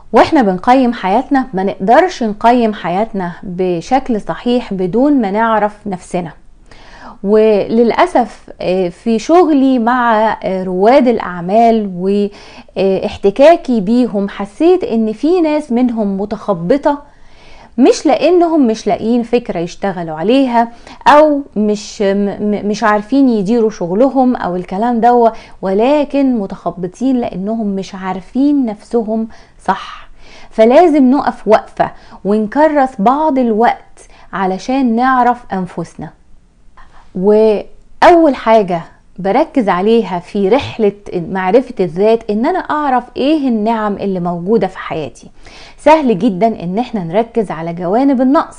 واحنا بنقيم حياتنا ما نقدرش نقيم حياتنا بشكل صحيح بدون ما نعرف نفسنا وللأسف في شغلي مع رواد الأعمال واحتكاكي بيهم حسيت ان في ناس منهم متخبطة مش لانهم مش لاقيين فكره يشتغلوا عليها او مش مش عارفين يديروا شغلهم او الكلام ده ولكن متخبطين لانهم مش عارفين نفسهم صح فلازم نقف وقفه ونكرس بعض الوقت علشان نعرف انفسنا واول حاجه بركز عليها في رحلة معرفة الذات ان انا اعرف ايه النعم اللي موجودة في حياتي سهل جدا ان احنا نركز على جوانب النقص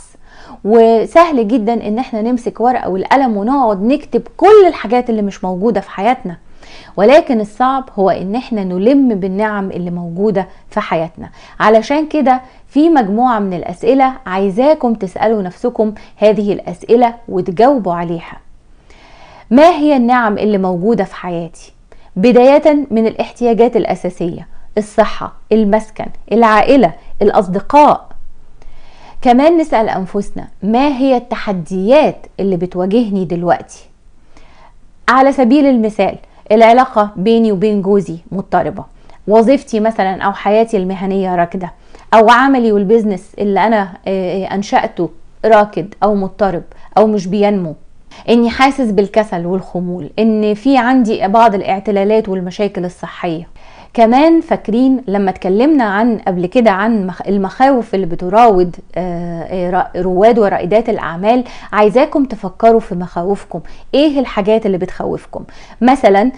وسهل جدا ان احنا نمسك ورقة والقلم ونقعد نكتب كل الحاجات اللي مش موجودة في حياتنا ولكن الصعب هو ان احنا نلم بالنعم اللي موجودة في حياتنا علشان كده في مجموعة من الاسئلة عايزاكم تسألوا نفسكم هذه الاسئلة وتجاوبوا عليها ما هي النعم اللي موجودة في حياتي بداية من الاحتياجات الأساسية الصحة المسكن العائلة الأصدقاء كمان نسأل أنفسنا ما هي التحديات اللي بتواجهني دلوقتي على سبيل المثال العلاقة بيني وبين جوزي مضطربة وظيفتي مثلا أو حياتي المهنية راكدة أو عملي والبزنس اللي أنا أنشأته راكد أو مضطرب أو مش بينمو اني حاسس بالكسل والخمول ان في عندي بعض الاعتلالات والمشاكل الصحيه كمان فاكرين لما اتكلمنا عن قبل كده عن المخاوف اللي بتراود رواد ورائدات الاعمال عايزاكم تفكروا في مخاوفكم ايه الحاجات اللي بتخوفكم مثلا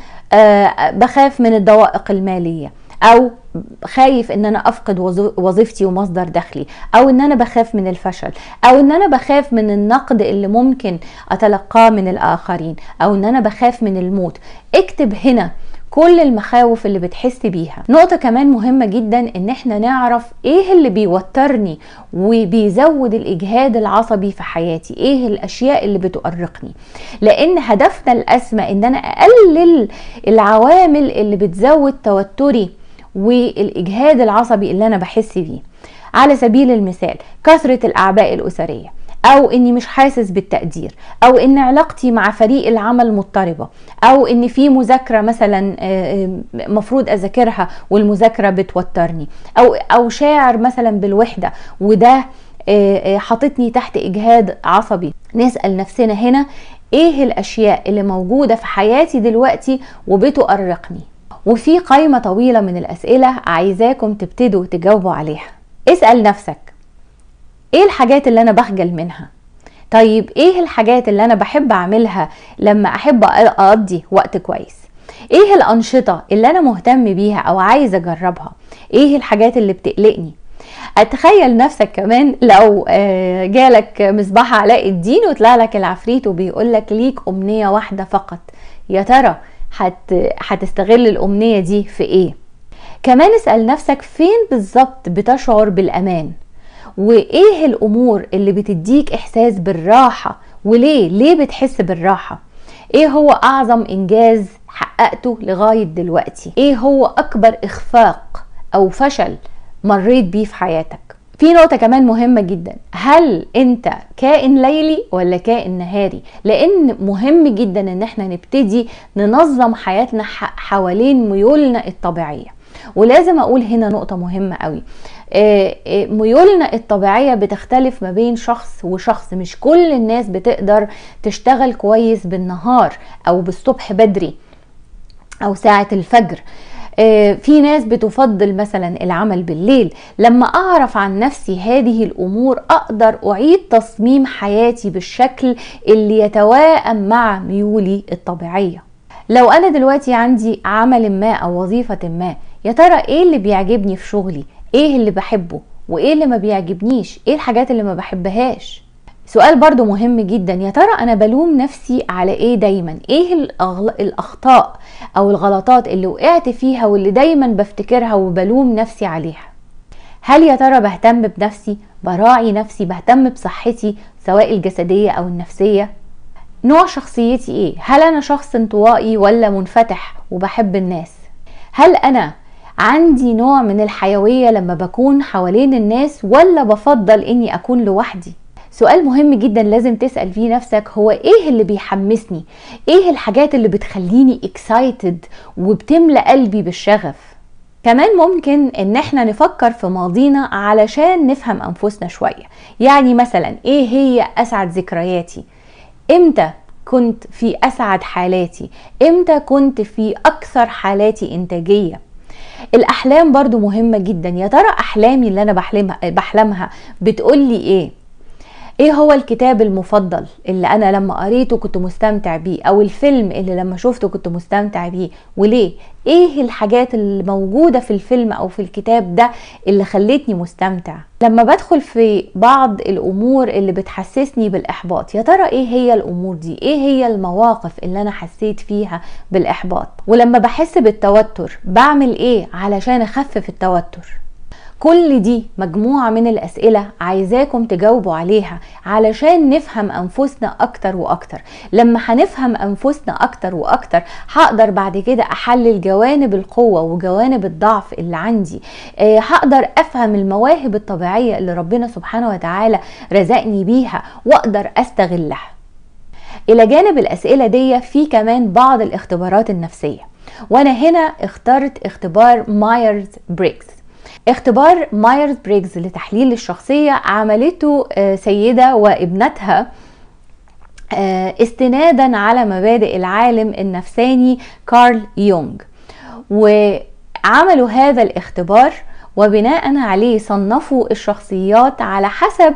بخاف من الضوائق الماليه او خايف ان انا افقد وظيفتي ومصدر دخلي او ان انا بخاف من الفشل او ان انا بخاف من النقد اللي ممكن اتلقاه من الاخرين او ان انا بخاف من الموت اكتب هنا كل المخاوف اللي بتحس بيها نقطة كمان مهمة جدا ان احنا نعرف ايه اللي بيوترني وبيزود الاجهاد العصبي في حياتي ايه الاشياء اللي بتؤرقني لان هدفنا الاسمى ان انا اقلل العوامل اللي بتزود توتري والاجهاد العصبي اللي انا بحس بيه على سبيل المثال كثرة الاعباء الاسرية او اني مش حاسس بالتقدير او ان علاقتي مع فريق العمل مضطربة او ان في مذاكرة مثلا مفروض اذاكرها والمذاكرة بتوترني او او شاعر مثلا بالوحدة وده حاططني تحت اجهاد عصبي نسأل نفسنا هنا ايه الاشياء اللي موجودة في حياتي دلوقتي وبتؤرقني وفي قائمة طويلة من الأسئلة عايزاكم تبتدوا تجاوبوا عليها اسأل نفسك ايه الحاجات اللي انا بخجل منها طيب ايه الحاجات اللي انا بحب اعملها لما احب اقضي وقت كويس ايه الانشطة اللي انا مهتم بيها او عايزة اجربها ايه الحاجات اللي بتقلقني اتخيل نفسك كمان لو جالك مصباح علاء الدين وطلع لك العفريت وبيقول لك ليك امنية واحدة فقط يا ترى هت... هتستغل الامنية دي في ايه كمان اسأل نفسك فين بالظبط بتشعر بالامان وايه الامور اللي بتديك احساس بالراحة وليه ليه بتحس بالراحة ايه هو اعظم انجاز حققته لغاية دلوقتي ايه هو اكبر اخفاق او فشل مريت بيه في حياتك في نقطة كمان مهمة جدا هل انت كائن ليلي ولا كائن نهاري لان مهم جدا ان احنا نبتدي ننظم حياتنا حوالين ميولنا الطبيعية ولازم اقول هنا نقطة مهمة قوي ميولنا الطبيعية بتختلف ما بين شخص وشخص مش كل الناس بتقدر تشتغل كويس بالنهار او بالصبح بدري او ساعة الفجر في ناس بتفضل مثلا العمل بالليل لما اعرف عن نفسي هذه الامور اقدر اعيد تصميم حياتي بالشكل اللي يتوائم مع ميولي الطبيعيه لو انا دلوقتي عندي عمل ما او وظيفه ما يا ترى ايه اللي بيعجبني في شغلي ايه اللي بحبه وايه اللي ما بيعجبنيش ايه الحاجات اللي ما بحبهاش سؤال برضو مهم جدا يا ترى انا بلوم نفسي على ايه دايما ايه الأغل... الاخطاء او الغلطات اللي وقعت فيها واللي دايما بفتكرها وبلوم نفسي عليها هل يا ترى بهتم بنفسي براعي نفسي بهتم بصحتي سواء الجسدية او النفسية نوع شخصيتي ايه هل انا شخص انطوائي ولا منفتح وبحب الناس هل انا عندي نوع من الحيوية لما بكون حوالين الناس ولا بفضل اني اكون لوحدي سؤال مهم جدا لازم تسأل فيه نفسك هو ايه اللي بيحمسني ايه الحاجات اللي بتخليني اكسايتد وبتملى قلبي بالشغف كمان ممكن ان احنا نفكر في ماضينا علشان نفهم انفسنا شوية يعني مثلا ايه هي اسعد ذكرياتي امتى كنت في اسعد حالاتي امتى كنت في اكثر حالاتي انتاجيه الاحلام برضو مهمه جدا يا ترى احلامي اللي انا بحلمها بحلمها بتقولي ايه ايه هو الكتاب المفضل اللي انا لما قريته كنت مستمتع بيه او الفيلم اللي لما شفته كنت مستمتع بيه وليه ايه الحاجات اللي موجودة في الفيلم او في الكتاب ده اللي خلتني مستمتع لما بدخل في بعض الامور اللي بتحسسني بالاحباط يا ترى ايه هي الامور دي ايه هي المواقف اللي انا حسيت فيها بالاحباط ولما بحس بالتوتر بعمل ايه علشان اخفف التوتر كل دي مجموعة من الأسئلة عايزاكم تجاوبوا عليها علشان نفهم أنفسنا أكتر وأكتر لما هنفهم أنفسنا أكتر وأكتر هقدر بعد كده أحلل جوانب القوة وجوانب الضعف اللي عندي أه هقدر أفهم المواهب الطبيعية اللي ربنا سبحانه وتعالى رزقني بيها وأقدر أستغلها إلى جانب الأسئلة دي في كمان بعض الاختبارات النفسية وأنا هنا اخترت اختبار مايرز بريكس اختبار مايرز بريجز لتحليل الشخصية عملته سيدة وابنتها استنادا على مبادئ العالم النفساني كارل يونغ وعملوا هذا الاختبار وبناء عليه صنفوا الشخصيات على حسب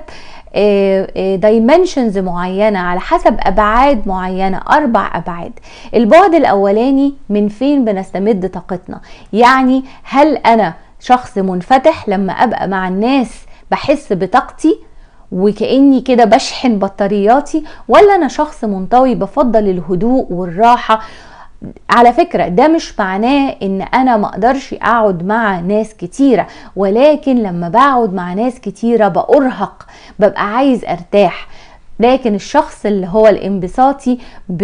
دايمنشنز معينة على حسب أبعاد معينة أربع أبعاد البعد الأولاني من فين بنستمد طاقتنا يعني هل أنا شخص منفتح لما ابقى مع الناس بحس بطاقتي وكاني كده بشحن بطارياتي ولا انا شخص منطوي بفضل الهدوء والراحه على فكرة ده مش معناه ان انا مقدرش اقعد مع ناس كتيرة ولكن لما بقعد مع ناس كتيرة بأرهق ببقى عايز ارتاح لكن الشخص اللي هو الانبساطي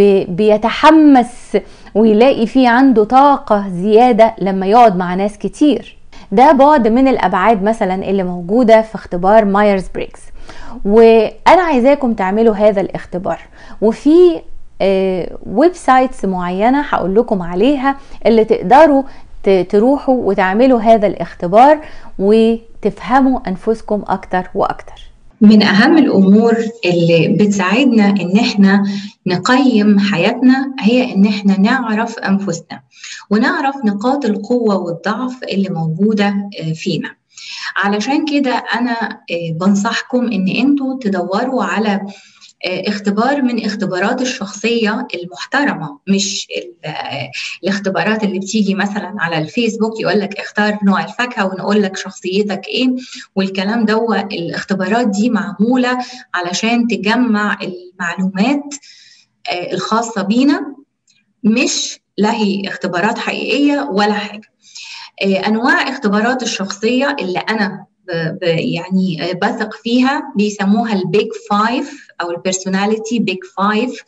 بيتحمس ويلاقي فيه عنده طاقة زيادة لما يقعد مع ناس كتير ده بعد من الابعاد مثلا اللي موجوده في اختبار مايرز بريكس وانا عايزاكم تعملوا هذا الاختبار وفي ويب سايتس معينه هقول لكم عليها اللي تقدروا تروحوا وتعملوا هذا الاختبار وتفهموا انفسكم اكتر واكتر من أهم الأمور اللي بتساعدنا إن إحنا نقيم حياتنا هي إن إحنا نعرف أنفسنا ونعرف نقاط القوة والضعف اللي موجودة فينا علشان كده أنا بنصحكم إن أنتوا تدوروا على اختبار من اختبارات الشخصية المحترمة مش الاختبارات اللي بتيجي مثلا على الفيسبوك يقول لك اختار نوع الفاكهة ونقول لك شخصيتك ايه والكلام ده الاختبارات دي معمولة علشان تجمع المعلومات الخاصة بينا مش لا هي اختبارات حقيقية ولا حاجة أنواع اختبارات الشخصية اللي أنا يعني بثق فيها بيسموها البيج فايف او البيرسوناليتي بيج فايف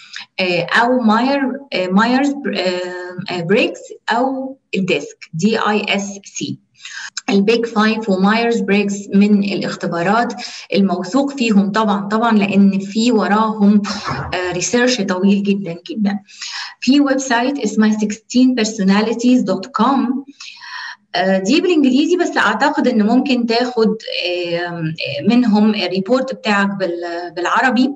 او ماير مايرز بريكس او الديسك دي اي اس سي البيج فايف ومايرز بريكس من الاختبارات الموثوق فيهم طبعا طبعا لان في وراهم ريسيرش طويل جدا جدا في ويب سايت اسمها 16personalities.com دي بالانجليزي بس اعتقد ان ممكن تاخد منهم الريبورت بتاعك بالعربي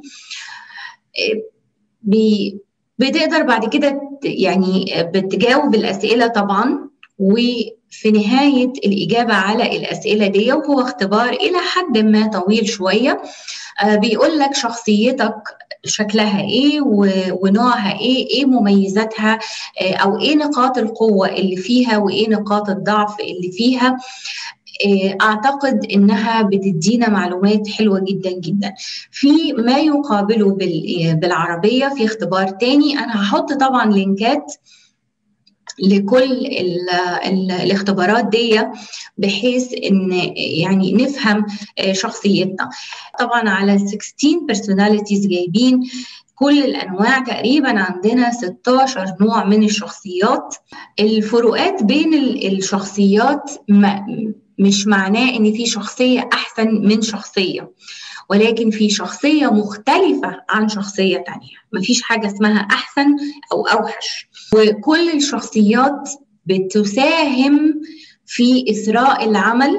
بتقدر بعد كده يعني بتجاوب الاسئله طبعا وفي نهايه الاجابه على الاسئله دي وهو اختبار الى حد ما طويل شويه بيقول لك شخصيتك شكلها ايه ونوعها ايه ايه مميزاتها او ايه نقاط القوه اللي فيها وايه نقاط الضعف اللي فيها اعتقد انها بتدينا معلومات حلوه جدا جدا في ما يقابله بالعربيه في اختبار تاني انا هحط طبعا لينكات لكل ال ال الاختبارات دي بحيث ان يعني نفهم شخصيتنا طبعا على 16 personalities جايبين كل الانواع تقريبا عندنا 16 نوع من الشخصيات الفروقات بين الشخصيات مش معناه ان في شخصيه احسن من شخصيه ولكن في شخصيه مختلفه عن شخصيه تانية مفيش حاجه اسمها احسن او اوحش وكل الشخصيات بتساهم في إثراء العمل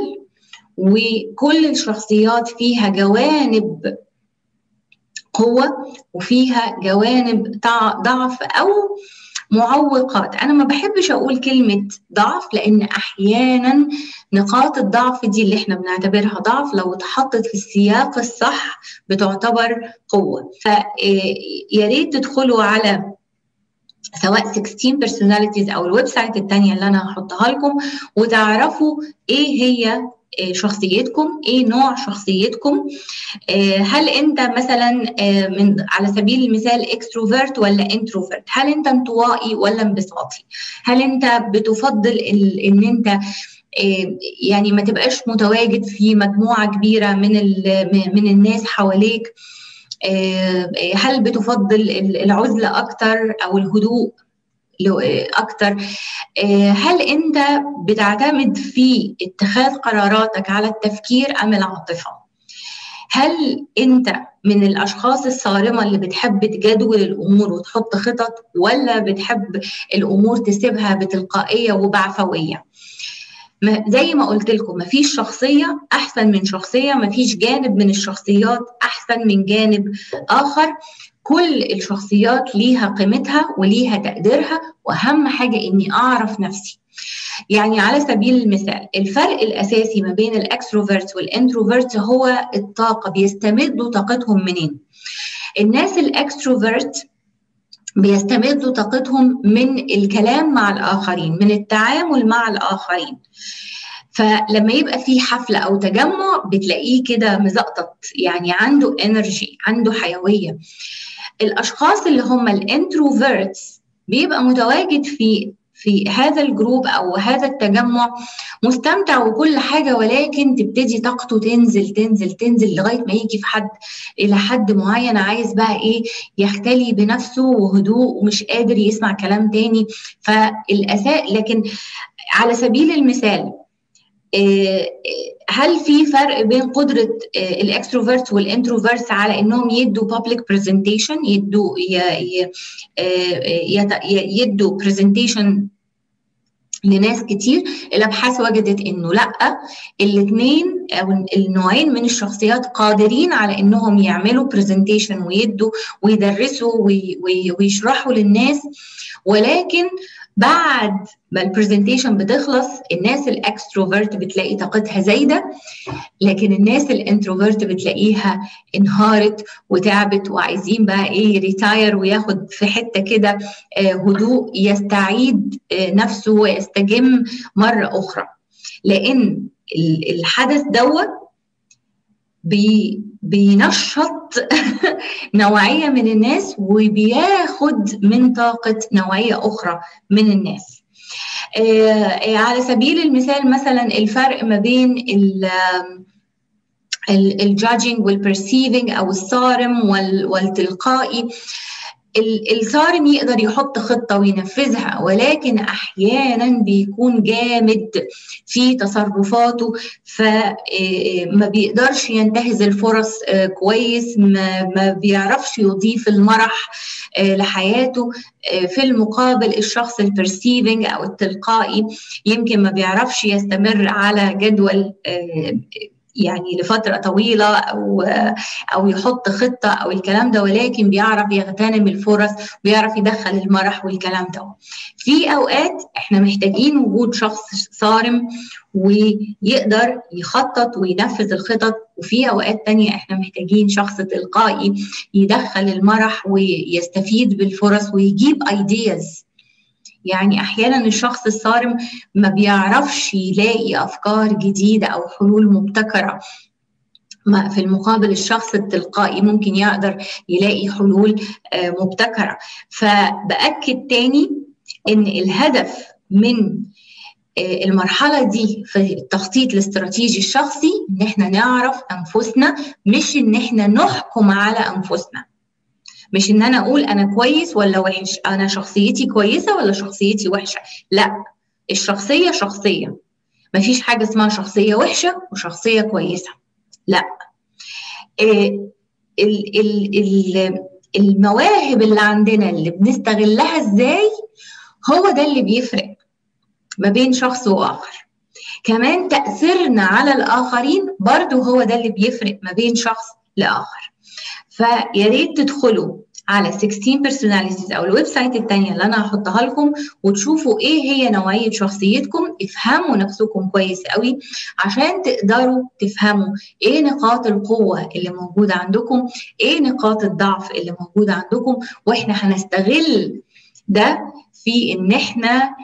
وكل الشخصيات فيها جوانب قوة وفيها جوانب ضعف أو معوقات أنا ما بحبش أقول كلمة ضعف لأن أحيانا نقاط الضعف دي اللي احنا بنعتبرها ضعف لو اتحطت في السياق الصح بتعتبر قوة فيا ريت تدخلوا على سواء 16 personalities او الويب سايت الثانيه اللي انا هحطها لكم وتعرفوا ايه هي شخصيتكم ايه نوع شخصيتكم هل انت مثلا من على سبيل المثال اكستروفيرت ولا انتروفيرت هل انت انطوائي ولا انبساطي هل انت بتفضل ان انت يعني ما تبقاش متواجد في مجموعه كبيره من من الناس حواليك هل بتفضل العزلة أكتر أو الهدوء أكتر هل أنت بتعتمد في اتخاذ قراراتك على التفكير أم العاطفة هل أنت من الأشخاص الصارمة اللي بتحب تجدول الأمور وتحط خطط ولا بتحب الأمور تسيبها بتلقائية وبعفوية زي ما قلت لكم مفيش شخصية أحسن من شخصية مفيش جانب من الشخصيات أحسن من جانب آخر كل الشخصيات ليها قيمتها وليها تقديرها وأهم حاجة إني أعرف نفسي يعني على سبيل المثال الفرق الأساسي ما بين الأكستروفيرت والإنتروفيرت هو الطاقة بيستمدوا طاقتهم منين الناس الأكستروفيرت بيستمدوا طاقتهم من الكلام مع الآخرين من التعامل مع الآخرين فلما يبقى في حفلة أو تجمع بتلاقيه كده مزقطط يعني عنده انرجي عنده حيوية الأشخاص اللي هم الانتروفيرتس بيبقى متواجد في في هذا الجروب او هذا التجمع مستمتع وكل حاجه ولكن تبتدي طاقته تنزل تنزل تنزل لغايه ما يجي في حد الى حد معين عايز بقى ايه يختلي بنفسه وهدوء ومش قادر يسمع كلام تاني فالاساء لكن على سبيل المثال هل في فرق بين قدرة الاكستروفيرت والانتروفيرت على انهم يدوا public presentation يدوا يدوا presentation لناس كتير الابحاث وجدت انه لا الاثنين او النوعين من الشخصيات قادرين على انهم يعملوا برزنتيشن ويدوا ويدرسوا ويشرحوا للناس ولكن بعد ما البرزنتيشن بتخلص الناس الاكستروفرت بتلاقي طاقتها زايده لكن الناس الانتروفرت بتلاقيها انهارت وتعبت وعايزين بقى ايه ريتاير وياخد في حته كده هدوء يستعيد نفسه ويستجم مره اخرى لان الحدث دوت بي بينشط نوعية من الناس وبياخد من طاقة نوعية أخرى من الناس آه على سبيل المثال مثلا الفرق ما بين الجادجينج والبرسيفنج أو الصارم والتلقائي الصارم يقدر يحط خطة وينفذها ولكن أحيانا بيكون جامد في تصرفاته فما بيقدرش ينتهز الفرص كويس ما بيعرفش يضيف المرح لحياته في المقابل الشخص البرسيفنج أو التلقائي يمكن ما بيعرفش يستمر على جدول يعني لفتره طويله او او يحط خطه او الكلام ده ولكن بيعرف يغتنم الفرص ويعرف يدخل المرح والكلام ده في اوقات احنا محتاجين وجود شخص صارم ويقدر يخطط وينفذ الخطط وفي اوقات تانية احنا محتاجين شخص تلقائي يدخل المرح ويستفيد بالفرص ويجيب ايدياز يعني احيانا الشخص الصارم ما بيعرفش يلاقي افكار جديده او حلول مبتكره ما في المقابل الشخص التلقائي ممكن يقدر يلاقي حلول مبتكره فباكد تاني ان الهدف من المرحله دي في التخطيط الاستراتيجي الشخصي ان احنا نعرف انفسنا مش ان احنا نحكم على انفسنا مش ان انا اقول انا كويس ولا وحش انا شخصيتي كويسه ولا شخصيتي وحشه لا الشخصيه شخصيه مفيش حاجه اسمها شخصيه وحشه وشخصيه كويسه لا ال ال ال المواهب اللي عندنا اللي بنستغلها ازاي هو ده اللي بيفرق ما بين شخص واخر كمان تاثيرنا على الاخرين برضو هو ده اللي بيفرق ما بين شخص لاخر فيا ريت تدخلوا على 16 personalities او الويب سايت الثانيه اللي انا هحطها لكم وتشوفوا ايه هي نوعيه شخصيتكم افهموا نفسكم كويس قوي عشان تقدروا تفهموا ايه نقاط القوه اللي موجوده عندكم ايه نقاط الضعف اللي موجوده عندكم واحنا هنستغل ده في ان احنا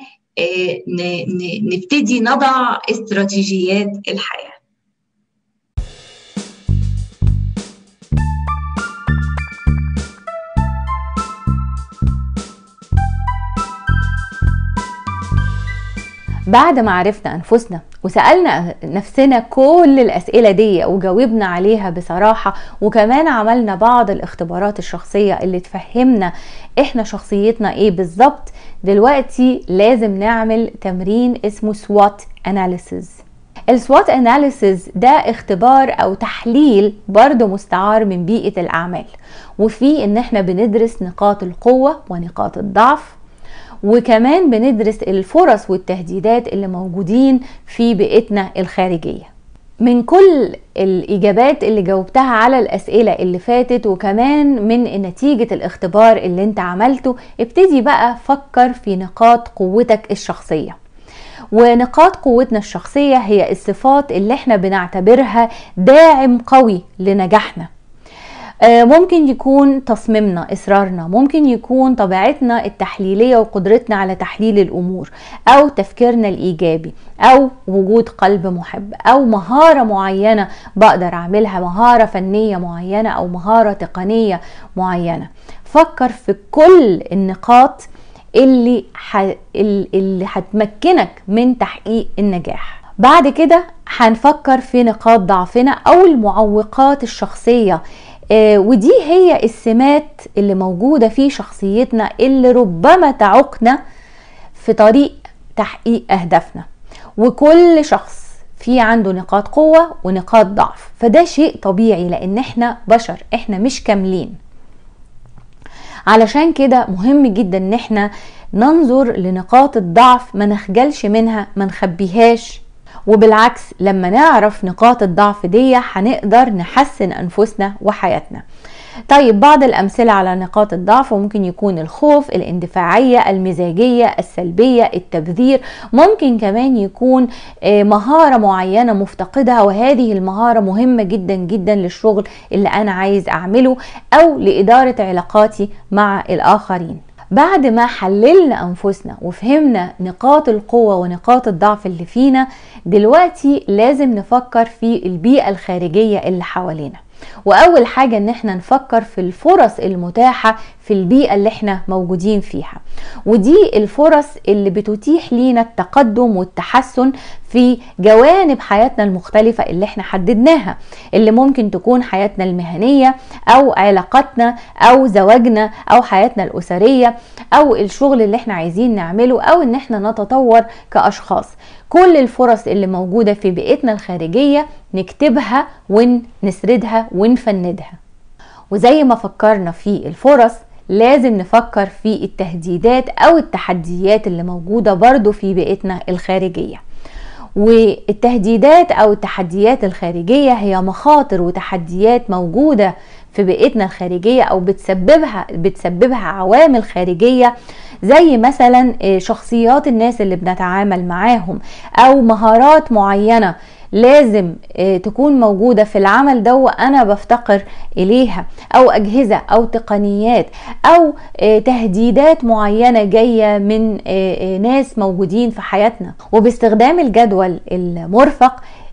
نبتدي نضع استراتيجيات الحياه بعد ما عرفنا انفسنا وسالنا نفسنا كل الاسئله دي وجاوبنا عليها بصراحه وكمان عملنا بعض الاختبارات الشخصيه اللي تفهمنا احنا شخصيتنا ايه بالظبط دلوقتي لازم نعمل تمرين اسمه سوات اناليسيز السوات اناليسيز ده اختبار او تحليل برضه مستعار من بيئه الاعمال وفيه ان احنا بندرس نقاط القوه ونقاط الضعف وكمان بندرس الفرص والتهديدات اللي موجودين في بيئتنا الخارجيه من كل الاجابات اللي جاوبتها على الاسئله اللي فاتت وكمان من نتيجه الاختبار اللي انت عملته ابتدي بقى فكر في نقاط قوتك الشخصيه ونقاط قوتنا الشخصيه هي الصفات اللي احنا بنعتبرها داعم قوي لنجاحنا ممكن يكون تصميمنا اصرارنا ممكن يكون طبيعتنا التحليليه وقدرتنا على تحليل الامور او تفكيرنا الايجابي او وجود قلب محب او مهاره معينه بقدر اعملها مهاره فنيه معينه او مهاره تقنيه معينه فكر في كل النقاط اللي ح... اللي هتمكنك من تحقيق النجاح بعد كده هنفكر في نقاط ضعفنا او المعوقات الشخصيه آه ودي هي السمات اللي موجوده في شخصيتنا اللي ربما تعوقنا في طريق تحقيق اهدافنا وكل شخص في عنده نقاط قوه ونقاط ضعف فده شيء طبيعي لان احنا بشر احنا مش كاملين علشان كده مهم جدا ان احنا ننظر لنقاط الضعف ما نخجلش منها ما نخبيهاش وبالعكس لما نعرف نقاط الضعف دي هنقدر نحسن انفسنا وحياتنا طيب بعض الأمثلة على نقاط الضعف ممكن يكون الخوف الاندفاعية المزاجية السلبية التبذير ممكن كمان يكون مهارة معينة مفتقدها وهذه المهارة مهمة جدا جدا للشغل اللي أنا عايز أعمله أو لإدارة علاقاتي مع الآخرين بعد ما حللنا انفسنا وفهمنا نقاط القوه ونقاط الضعف اللي فينا دلوقتي لازم نفكر في البيئه الخارجيه اللي حوالينا واول حاجه ان احنا نفكر في الفرص المتاحه في البيئه اللي احنا موجودين فيها ودي الفرص اللي بتتيح لينا التقدم والتحسن في جوانب حياتنا المختلفة اللي احنا حددناها اللي ممكن تكون حياتنا المهنية او علاقاتنا او زواجنا او حياتنا الاسرية او الشغل اللي احنا عايزين نعمله او ان احنا نتطور كاشخاص كل الفرص اللي موجودة في بيئتنا الخارجية نكتبها ونسردها ونفندها وزي ما فكرنا في الفرص لازم نفكر في التهديدات او التحديات اللي موجودة برضو في بيئتنا الخارجية والتهديدات او التحديات الخارجية هي مخاطر وتحديات موجودة في بيئتنا الخارجية او بتسببها بتسببها عوامل خارجية زي مثلا شخصيات الناس اللي بنتعامل معاهم او مهارات معينة لازم تكون موجودة في العمل ده وأنا بفتقر إليها أو أجهزة أو تقنيات أو تهديدات معينة جاية من ناس موجودين في حياتنا وباستخدام الجدول المرفق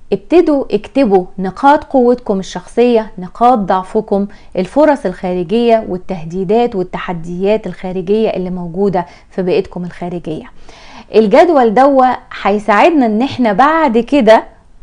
ابتدوا اكتبوا نقاط قوتكم الشخصية نقاط ضعفكم الفرص الخارجية والتهديدات والتحديات الخارجية اللي موجودة في بيئتكم الخارجية الجدول دوا هيساعدنا ان احنا بعد كده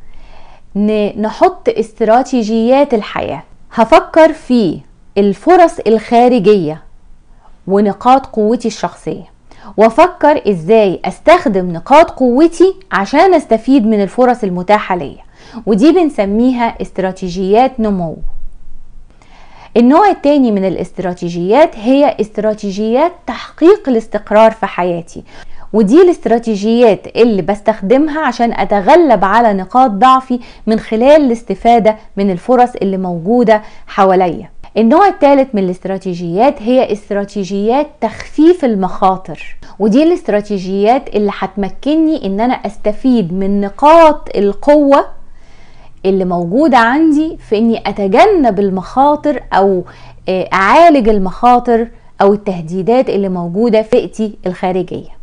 نحط استراتيجيات الحياة هفكر في الفرص الخارجية ونقاط قوتي الشخصية وافكر ازاي استخدم نقاط قوتي عشان استفيد من الفرص المتاحة ليا ودي بنسميها استراتيجيات نمو النوع التاني من الاستراتيجيات هي استراتيجيات تحقيق الاستقرار في حياتي ودي الاستراتيجيات اللي بستخدمها عشان اتغلب على نقاط ضعفي من خلال الاستفادة من الفرص اللي موجودة حواليا النوع الثالث من الاستراتيجيات هي استراتيجيات تخفيف المخاطر ودي الاستراتيجيات اللي هتمكنني ان انا استفيد من نقاط القوة اللي موجودة عندي في اني اتجنب المخاطر او اعالج المخاطر او التهديدات اللي موجودة في بيئتي الخارجية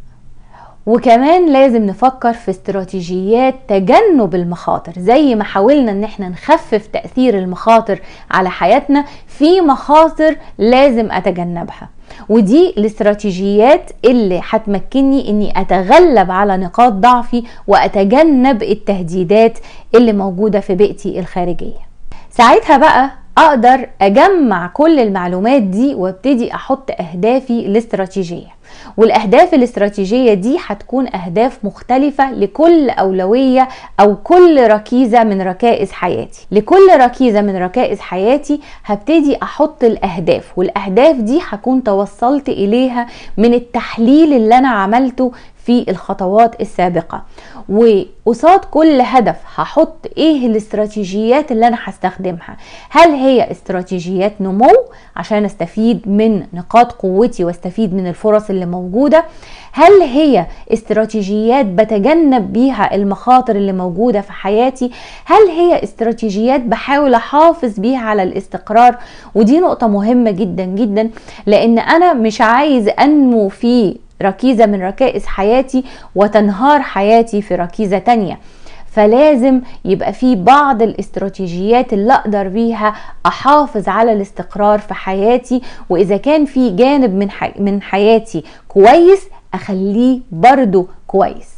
وكمان لازم نفكر في استراتيجيات تجنب المخاطر زي ما حاولنا ان احنا نخفف تأثير المخاطر على حياتنا في مخاطر لازم اتجنبها ودي الاستراتيجيات اللي هتمكنني اني اتغلب على نقاط ضعفي واتجنب التهديدات اللي موجودة في بيئتي الخارجية ساعتها بقى اقدر اجمع كل المعلومات دي وابتدي احط اهدافي الاستراتيجيه والاهداف الاستراتيجيه دي هتكون اهداف مختلفه لكل اولويه او كل ركيزه من ركائز حياتي لكل ركيزه من ركائز حياتي هبتدي احط الاهداف والاهداف دي هكون توصلت اليها من التحليل اللي انا عملته في الخطوات السابقة وقصاد كل هدف هحط ايه الاستراتيجيات اللي انا هستخدمها هل هي استراتيجيات نمو عشان استفيد من نقاط قوتي واستفيد من الفرص اللي موجودة هل هي استراتيجيات بتجنب بيها المخاطر اللي موجودة في حياتي هل هي استراتيجيات بحاول احافظ بيها على الاستقرار ودي نقطة مهمة جدا جدا لان انا مش عايز انمو في ركيزة من ركائز حياتي وتنهار حياتي في ركيزة تانية فلازم يبقى في بعض الاستراتيجيات اللي اقدر بيها احافظ على الاستقرار في حياتي واذا كان في جانب من, حي... من حياتي كويس اخليه برضو كويس